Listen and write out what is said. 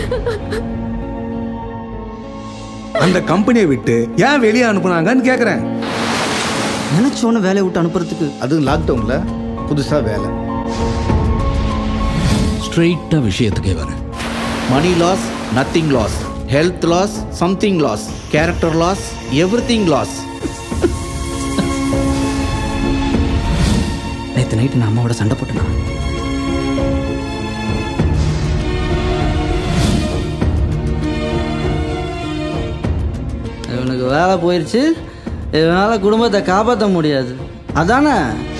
அந்த கம்பெனியை விட்டு ஏன் வெளியே அனுப்புனாங்கன்னு கேக்குறேன் நினைச்சோன்னு வேலையை விட்டு அனுப்புறதுக்கு அதுவும் லாக்டவுனில் புதுசாக வேலை ஸ்ட்ரெயிட்டாக விஷயத்துக்கே வரேன் money loss nothing loss health loss something loss character loss everything loss நேற்று நைட்டு நான் அம்மாவோட சண்டை போட்டேனா இவனுக்கு வேலை போயிடுச்சு இவனால் குடும்பத்தை காப்பாற்ற முடியாது அதானே